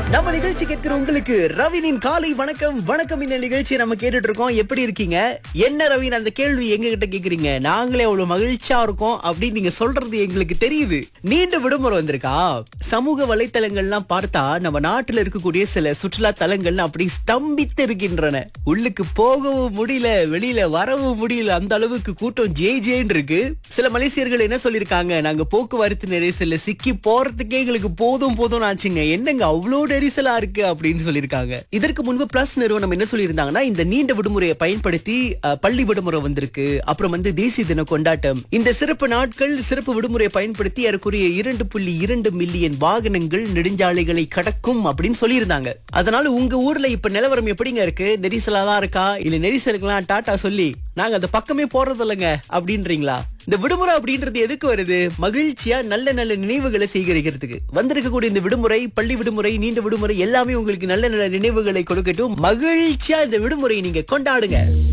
நம்ம நிகழ்ச்சி கேட்கிற உங்களுக்கு ரவினின் காலை வணக்கம் வணக்கம் இந்த நிகழ்ச்சியை நம்ம கேட்டுட்டு இருக்கோம் எப்படி இருக்கீங்க என்ன ரவின் அந்த கேள்வி எங்க கிட்ட கேக்குறீங்க நாங்களே அவ்வளவு மகிழ்ச்சியா இருக்கோம் அப்படின்னு நீங்க சொல்றது எங்களுக்கு தெரியுது நீண்ட விடுமுறை வந்திருக்கா சமூக வலைத்தளங்கள்லாம் பார்த்தா நம்ம நாட்டுல இருக்கக்கூடிய சில சுற்றுலா தலங்கள்லாம் அப்படி ஸ்தம்பித்து இருக்கின்றன உள்ளுக்கு போகவும் முடியல வெளியில வரவும் முடியல அந்த அளவுக்கு கூட்டம் ஜே ஜேன்னு இருக்கு சில மலேசியர்கள் என்ன சொல்லிருக்காங்க நாங்க போக்குவரத்து நெரிசல்ல சிக்கி போறதுக்கே எங்களுக்கு போதும் போதும் ஆச்சுங்க என்னங்க அவ்வளோ நெரிசலா இருக்கு அப்படின்னு சொல்லியிருக்காங்க இதற்கு முன்பு பிளஸ் நிறுவனம் என்ன சொல்லியிருந்தாங்கன்னா இந்த நீண்ட விடுமுறையை பயன்படுத்தி அஹ், பள்ளி விடுமுறை வந்திருக்கு அப்புறம் வந்து தேசிய தின கொண்டாட்டம் இந்த சிறப்பு நாட்கள் சிறப்பு விடுமுறையை பயன்படுத்தி ஏறக்குறைய இரண்டு புள்ளி இரண்டு மில்லியன் வாகனங்கள் நெடுஞ்சாலைகளை கடக்கும் அப்படின்னு சொல்லியிருந்தாங்க அதனால உங்க ஊர்ல இப்ப நிலவரம் எப்படிங்க இருக்கு நெரிசலா தான் இருக்கா இல்ல நெரிசலுக்கெல்லாம் டாட்டா சொல்லி நாங்க அந்த பக்கமே போறது இல்லைங்க அப்படின்றீங்களா இந்த விடுமுறை அப்படின்றது எதுக்கு வருது மகிழ்ச்சியா நல்ல நல்ல நினைவுகளை சேகரிக்கிறதுக்கு வந்திருக்கக்கூடிய இந்த விடுமுறை பள்ளி விடுமுறை நீண்ட விடுமுறை எல்லாமே உங்களுக்கு நல்ல நல்ல நினைவுகளை கொடுக்கட்டும் மகிழ்ச்சியா இந்த விடுமுறையை நீங்க கொண்டாடுங்க